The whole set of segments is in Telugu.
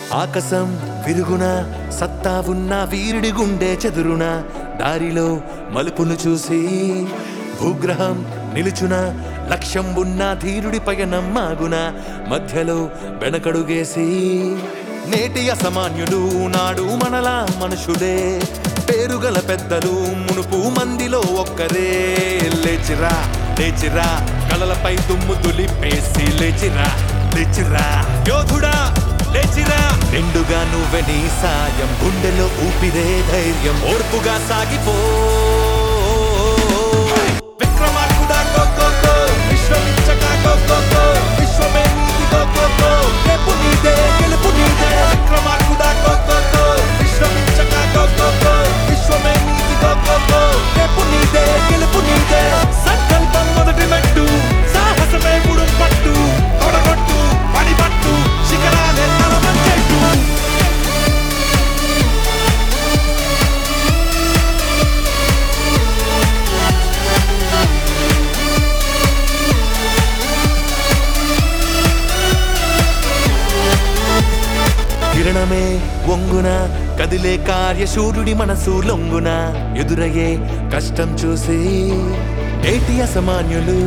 ఆకాశం విరుగున సత్తా ఉన్న వీరుడి గుండె చెదురున దారిలో మలుపును చూసి భూగ్రహం నిలుచున లక్ష్యం ఉన్న ధీరుడి పయనం మాగున మధ్యలో వెనకడుగేసి నేటి అసమాన్యులు నాడు మనలా మనుషులే పేరుగల పెద్దలు మునుపు మందిలో ఒక్కరే లేచిరా లేచిరా కలలపై దుమ్ము దులిపేసి లేచిరా లేచిరా యోధుడా లేచిరా నిండుగా నువ్వే నీ సాయం గుండెలో ఊపిరే ధైర్యం ఓర్పుగా సాగిపో విక్రమార్కుడా గో గో గో విశ్వమించక గో గో గో విశ్వమే నీది గో గో గో రేపు నీదే గెలుపు నీదే విక్రమార్కుడా గో గో గో విశ్వమించక గో గో గో విశ్వమే నీది గో గో గో రేపు నీదే గెలుపు నీదే సంకల్పం మొదటి మెట్టు సాహసమే గుడం పట్టు తొడగొట్టు పడిపట్టు శిఖరాలే తలవంచెట్టు కిరణమే వంగున కదిలే కార్యశూరుడి మనసు లొంగున ఎదురయ్యే కష్టం చూసి ఏటి అసమాన్యులు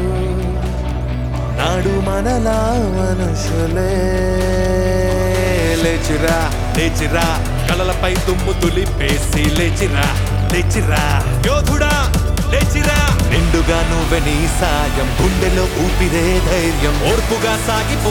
నాడు మనలా మనుషులే లేచిరా లేచిరా కలలపై దుమ్ము తులిపేసి లేచిరా లేచిరా యోధుడా లేచిరా నిండుగా నువ్వే నీ సాయం గుండెలో ఊపిరే ధైర్యం ఓర్పుగా సాగిపో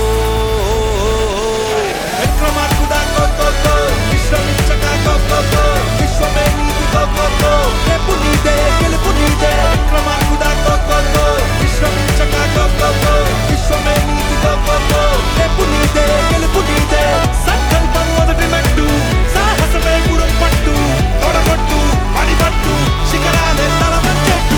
విక్రమార్కుడా గో గో గో విశ్రమించక గో గో గో విశ్వమే నీది గో గో గో రేపు నీదే గెలుపు నీదే విక్రమార్కుడా గో గో గో విశ్రమించక గో గో గో విశ్వమే నీది గో గో గో రేపు నీదే గెలుపు నీదే సంకల్పం మొదటి మెట్టు సాహసమే గుడం పట్టు తొడగొట్టు పడిపట్టు శిఖరాలే తలవంచెట్టు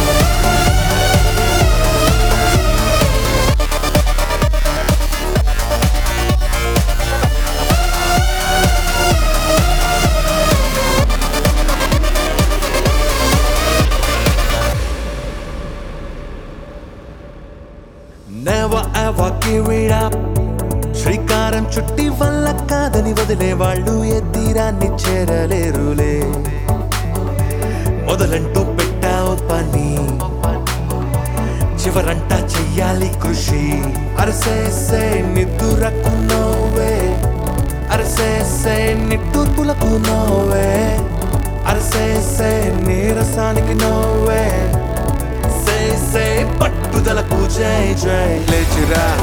Never ever give it up శ్రీకారం చుట్టి వల్ల కాదని వదిలే వాళ్ళు ఎద్దిరాన్ని చేరలేరులే మొదలంటూ పెట్టావు పని చివరంట చెయ్యాలి కృషి అరసేసే నిద్దురకు నోవే అరసేసే నిట్టూర్పులకు నోవే అరసేసే నీరసానికి నోవే సే సే పట్టుదలకు జై జై లేచిరా